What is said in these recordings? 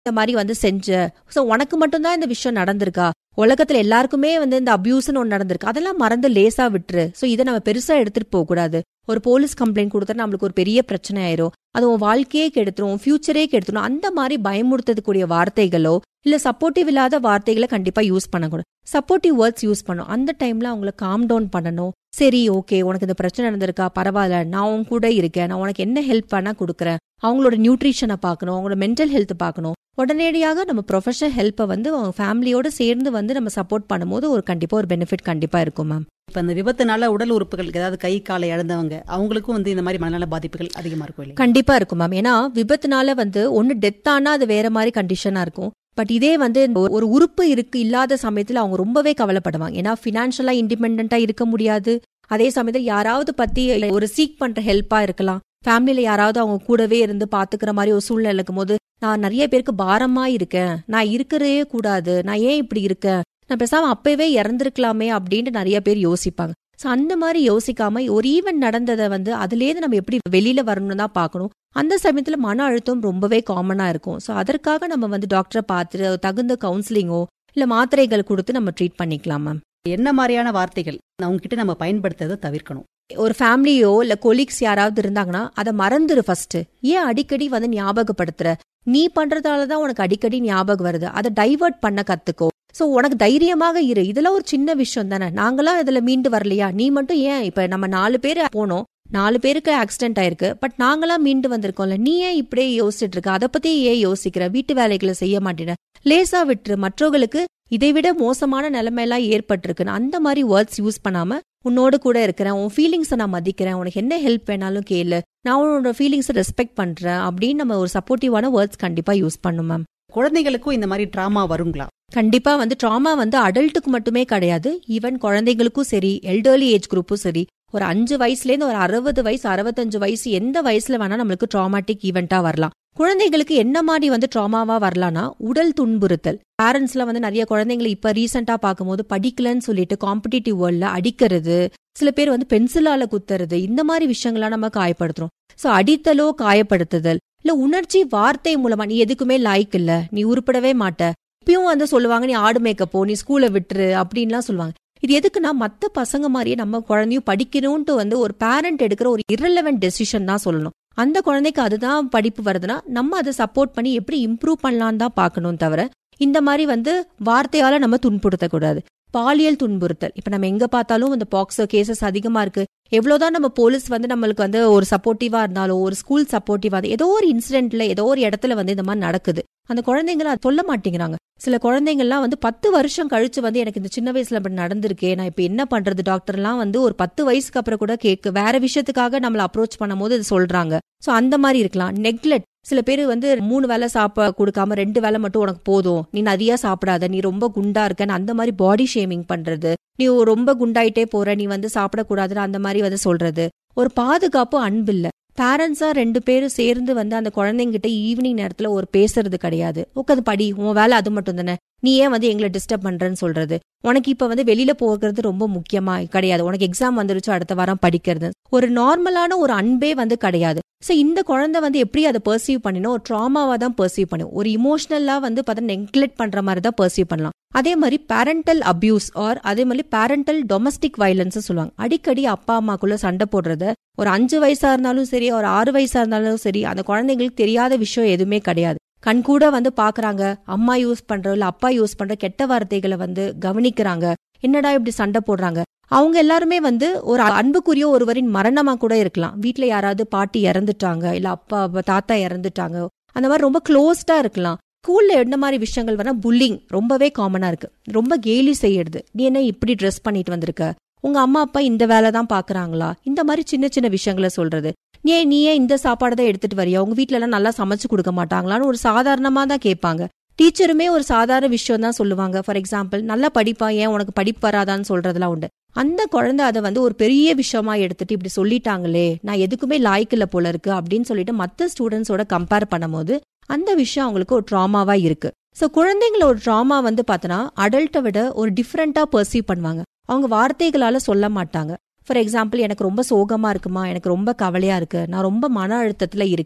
இந்த மாதிரி வந்து செஞ்ச சோ உனக்கு மட்டும்தான் இந்த விஷயம் நடந்திருக்கா உலகத்துல எல்லாருக்குமே வந்து இந்த அபியூஸ்னு ஒன்று நடந்திருக்கு அதெல்லாம் மறந்து லேசா விட்டுரு சோ இதை நம்ம பெருசா எடுத்துட்டு போக கூடாது ஒரு போலீஸ் கம்ப்ளைண்ட் கொடுத்தா நம்மளுக்கு ஒரு பெரிய பிரச்சனை ஆயிரும் அது உன் வாழ்க்கையே கெடுத்துரும் உன் ஃபியூச்சரே கெடுத்துரும் அந்த மாதிரி பயமுறுத்தக்கூடிய வார்த்தைகளோ இல்ல சப்போர்ட்டிவ் இல்லாத வார்த்தைகளை கண்டிப்பா யூஸ் பண்ணக்கூடாது சப்போர்ட்டிவ் வேர்ட்ஸ் யூஸ் பண்ணும் அந்த டைம்ல அவங்கள காம் டவுன் பண்ணணும் சரி ஓகே உனக்கு இந்த பிரச்சனை நடந்திருக்கா பரவாயில்ல நான் உன் கூட இருக்கேன் நான் உனக்கு என்ன ஹெல்ப் பண்ணா கொடுக்குறேன் அவங்களோட நியூட்ரிஷனை பார்க்கணும் அவங்களோட மென்டல் ஹெல்த் பார்க்கணும் உடனடியாக நம்ம ப்ரொஃபஷனல் ஹெல்ப்பை வந்து அவங்க ஃபேமிலியோட சேர்ந்து வந்து நம்ம சப்போர்ட் பண்ணும்போது ஒரு கண்டிப்பா ஒரு பெனிஃபிட் கண்டிப்பா இருக்கும் மேம் இப்ப இந்த விபத்துனால உடல் உறுப்புகளுக்கு ஏதாவது கை காலை இழந்தவங்க அவங்களுக்கும் வந்து இந்த மாதிரி மனநல பாதிப்புகள் அதிகமா இருக்கும் இல்லையா கண்டிப்பா இருக்கும் மேம் ஏன்னா விபத்துனால வந்து ஒன்னு டெத் ஆனா அது வேற மாதிரி கண்டிஷனா இருக்கும் பட் இதே வந்து ஒரு- ஒரு உறுப்பு இருக்கு இல்லாத சமயத்துல அவங்க ரொம்பவே கவலைப்படுவாங்க ஏன்னா பினான்சியலா இண்டிபெண்டா இருக்க முடியாது அதே சமயத்துல யாராவது பத்தி ஒரு சீக் பண்ற ஹெல்ப்பா இருக்கலாம் ஃபேமிலியில யாராவது அவங்க கூடவே இருந்து பாத்துக்கிற மாதிரி ஒரு சூழ்நிலை இருக்கும் போது நான் நிறைய பேருக்கு பாரமா இருக்கேன் நான் இருக்கறதே கூடாது நான் ஏன் இப்படி இருக்கேன் நான் பேசாம அப்பவே இறந்திருக்கலாமே அப்படின்ட்டு நிறைய பேர் யோசிப்பாங்க சோ அந்த மாதிரி யோசிக்காம ஒரு ஈவென்ட் நடந்ததை வந்து அதுலேருந்து நம்ம எப்படி வெளியில வரணும்னு தான் பார்க்கணும் அந்த சமயத்துல மன அழுத்தம் ரொம்பவே காமனா இருக்கும் சோ அதற்காக நம்ம வந்து டாக்டரை பார்த்து தகுந்த கவுன்சிலிங்கோ இல்ல மாத்திரைகள் கொடுத்து நம்ம ட்ரீட் பண்ணிக்கலாம் மேம் என்ன மாதிரியான வார்த்தைகள் அவங்க கிட்ட நம்ம பயன்படுத்துறதை தவிர்க்கணும் ஒரு ஃபேமிலியோ இல்ல கொலீக்ஸ் யாராவது இருந்தாங்கன்னா அதை மறந்துரு ஃபர்ஸ்ட் ஏன் அடிக்கடி வந்து ஞாபகப்படுத்துற நீ பண்றதால தான் உனக்கு அடிக்கடி ஞாபகம் வருது அதை டைவர்ட் பண்ண கத்துக்கோ சோ உனக்கு தைரியமாக இரு இதெல்லாம் ஒரு சின்ன விஷயம் தானே நாங்களாம் இதுல மீண்டு வரலையா நீ மட்டும் ஏன் இப்ப நம்ம நாலு பேர் போனோம் நாலு பேருக்கு ஆக்சிடென்ட் ஆயிருக்கு பட் நாங்களாம் மீண்டு வந்திருக்கோம்ல நீ ஏன் இப்படியே யோசிச்சுட்டு இருக்க அதை பத்தி ஏன் யோசிக்கிற வீட்டு வேலைகளை செய்ய மாட்டேன லேசா விட்டுரு மற்றவங்களுக்கு இதை விட மோசமான நிலைமையெல்லாம் ஏற்பட்டிருக்குன்னு அந்த மாதிரி வேர்ட்ஸ் யூஸ் பண்ணாம உன்னோடு கூட இருக்கிறேன் உன் ஃபீலிங்ஸை நான் மதிக்கிறேன் உனக்கு என்ன ஹெல்ப் வேணாலும் கேளு நான் உன்னோட ஃபீலிங்ஸை ரெஸ்பெக்ட் பண்றேன் அப்படின்னு நம்ம ஒரு சப்போர்ட்டிவான வேர்ட்ஸ் கண்டிப்பா யூஸ் பண்ணும் மேம் குழந்தைகளுக்கும் இந்த மாதிரி டிராமா வருங்களா கண்டிப்பா வந்து ட்ராமா வந்து அடல்ட்டுக்கு மட்டுமே கிடையாது ஈவன் குழந்தைங்களுக்கும் சரி எல்டர்லி ஏஜ் குரூப்பும் சரி ஒரு அஞ்சு வயசுலேருந்து ஒரு அறுபது வயசு அறுபத்தஞ்சு வயசு எந்த வயசுல வேணா நம்மளுக்கு ட்ராமாட்டிக் ஈவெண்டா வரலாம் குழந்தைகளுக்கு என்ன மாதிரி வந்து ட்ராமாவா வரலாம்னா உடல் துன்புறுத்தல் பேரண்ட்ஸ்லாம் வந்து நிறைய குழந்தைங்களை இப்ப ரீசெண்டா பார்க்கும்போது படிக்கலன்னு சொல்லிட்டு காம்படிட்டிவ் வேர்ல்ட்ல அடிக்கிறது சில பேர் வந்து பென்சிலால குத்துறது இந்த மாதிரி விஷயங்கள்லாம் நம்ம காயப்படுத்துறோம் சோ அடித்தலோ காயப்படுத்துதல் இல்ல உணர்ச்சி வார்த்தை மூலமா நீ எதுக்குமே லாய்க்கு இல்ல நீ உருப்படவே மாட்ட இப்பயும் வந்து சொல்லுவாங்க நீ ஆடு மேக்கப்போ நீ ஸ்கூலை விட்டுரு அப்படின்லாம் சொல்லுவாங்க இது எதுக்குன்னா மத்த பசங்க மாதிரியே நம்ம குழந்தையும் படிக்கணும்ட்டு வந்து ஒரு பேரண்ட் எடுக்கிற ஒரு இரலவென்ட் டெசிஷன் தான் சொல்லணும் அந்த குழந்தைக்கு அதுதான் படிப்பு வருதுன்னா நம்ம அதை சப்போர்ட் பண்ணி எப்படி இம்ப்ரூவ் பண்ணலாம்னு தான் பார்க்கணும் தவிர இந்த மாதிரி வந்து வார்த்தையால நம்ம துன்புறுத்தக்கூடாது பாலியல் துன்புறுத்தல் இப்ப நம்ம எங்க பார்த்தாலும் இந்த பாக்ஸோ கேசஸ் அதிகமா இருக்கு எவ்வளவுதான் நம்ம போலீஸ் வந்து நம்மளுக்கு வந்து ஒரு சப்போர்ட்டிவா இருந்தாலும் ஒரு ஸ்கூல் சப்போர்ட்டிவா ஏதோ ஒரு இன்சிடென்ட்ல ஏதோ ஒரு இடத்துல வந்து இந்த மாதிரி நடக்குது அந்த குழந்தைங்களை அதை சொல்ல மாட்டேங்கிறாங்க சில குழந்தைங்கள்லாம் வந்து பத்து வருஷம் கழிச்சு வந்து எனக்கு இந்த சின்ன வயசுல இப்படி நடந்திருக்கே நான் இப்ப என்ன பண்றது டாக்டர்லாம் வந்து ஒரு பத்து வயசுக்கு அப்புறம் கூட கேக்கு வேற விஷயத்துக்காக நம்மள அப்ரோச் பண்ணும்போது இது சொல்றாங்க சோ அந்த மாதிரி இருக்கலாம் நெக்லெக்ட் சில பேர் வந்து மூணு வேளை சாப்ப கொடுக்காம ரெண்டு வேளை மட்டும் உனக்கு போதும் நீ நிறைய சாப்பிடாத நீ ரொம்ப குண்டா இருக்கன்னு அந்த மாதிரி பாடி ஷேமிங் பண்றது நீ ரொம்ப குண்டாயிட்டே போற நீ வந்து சாப்பிடக்கூடாதுன்னு அந்த மாதிரி வந்து சொல்றது ஒரு பாதுகாப்பு அன்பில்ல பேரண்ட்ஸா ரெண்டு பேரும் சேர்ந்து வந்து அந்த குழந்தைங்கிட்ட ஈவினிங் நேரத்துல ஒரு பேசுறது கிடையாது உட்காந்து படி உன் வேலை அது மட்டும் தானே நீ ஏன் வந்து எங்களை டிஸ்டர்ப் பண்றேன்னு சொல்றது உனக்கு இப்ப வந்து வெளியில போகிறது ரொம்ப முக்கியமா கிடையாது உனக்கு எக்ஸாம் வந்துருச்சு அடுத்த வாரம் படிக்கிறது ஒரு நார்மலான ஒரு அன்பே வந்து கிடையாது சோ இந்த குழந்தை வந்து எப்படி அதை பர்சீவ் பண்ணினோம் ஒரு ட்ராமாவா தான் பர்சீவ் பண்ணும் ஒரு இமோஷனலா வந்து பார்த்தா நெக்லெக்ட் பண்ற மாதிரி தான் பர்சீவ் பண்ணலாம் அதே மாதிரி பேரண்டல் அபியூஸ் ஆர் அதே மாதிரி பேரண்டல் டொமஸ்டிக் வயலன்ஸ் சொல்லுவாங்க அடிக்கடி அப்பா அம்மாக்குள்ள சண்டை போடுறத ஒரு அஞ்சு வயசா இருந்தாலும் சரி ஒரு ஆறு வயசா இருந்தாலும் சரி அந்த குழந்தைங்களுக்கு தெரியாத விஷயம் எதுவுமே கிடையாது கண் கூட வந்து பாக்குறாங்க அம்மா யூஸ் பண்ற இல்ல அப்பா யூஸ் பண்ற கெட்ட வார்த்தைகளை வந்து கவனிக்கிறாங்க என்னடா இப்படி சண்டை போடுறாங்க அவங்க எல்லாருமே வந்து ஒரு அன்புக்குரிய ஒருவரின் மரணமா கூட இருக்கலாம் வீட்ல யாராவது பாட்டி இறந்துட்டாங்க இல்ல அப்பா அப்பா, தாத்தா இறந்துட்டாங்க அந்த மாதிரி ரொம்ப க்ளோஸ்டா இருக்கலாம் ஸ்கூல்ல என்ன மாதிரி விஷயங்கள் வேணா புல்லிங் ரொம்பவே காமனா இருக்கு ரொம்ப கேலி செய்யறது நீ என்ன இப்படி ட்ரெஸ் பண்ணிட்டு வந்திருக்க உங்க அம்மா அப்பா இந்த வேலை தான் பாக்குறாங்களா இந்த மாதிரி சின்ன சின்ன விஷயங்களை சொல்றது நீ ஏன் நீ ஏன் இந்த சாப்பாடு தான் எடுத்துட்டு வரியா உங்க வீட்ல எல்லாம் நல்லா சமைச்சு கொடுக்க மாட்டாங்களான்னு ஒரு சாதாரணமா தான் கேட்பாங்க டீச்சருமே ஒரு சாதாரண விஷயம் தான் சொல்லுவாங்க ஃபார் எக்ஸாம்பிள் நல்லா படிப்பா ஏன் உனக்கு படிப்பு வராதான்னு சொல்றதெல்லாம் உண்டு அந்த குழந்தை அதை வந்து ஒரு பெரிய விஷயமா எடுத்துட்டு இப்படி சொல்லிட்டாங்களே நான் எதுக்குமே லாய்க்கில்ல போல இருக்கு அப்படின்னு சொல்லிட்டு மத்த ஸ்டூடெண்ட்ஸோட கம்பேர் பண்ணும்போது அந்த விஷயம் அவங்களுக்கு ஒரு ட்ராமாவா இருக்கு சோ குழந்தைங்கள ஒரு ட்ராமா வந்து பார்த்தோன்னா அடல்ட்டை விட ஒரு டிஃப்ரெண்டா பர்சீவ் பண்ணுவாங்க அவங்க வார்த்தைகளால சொல்ல மாட்டாங்க ஃபார் எக்ஸாம்பிள் எனக்கு ரொம்ப சோகமா இருக்குமா எனக்கு ரொம்ப கவலையா இருக்கு நான் ரொம்ப மன அழுத்தத்துல இருக்கேன்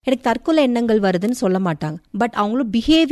எனக்கு தற்கொலை எண்ணங்கள் வருதுன்னு சொல்ல மாட்டாங்க பட் அவங்களும் பிஹேவியர்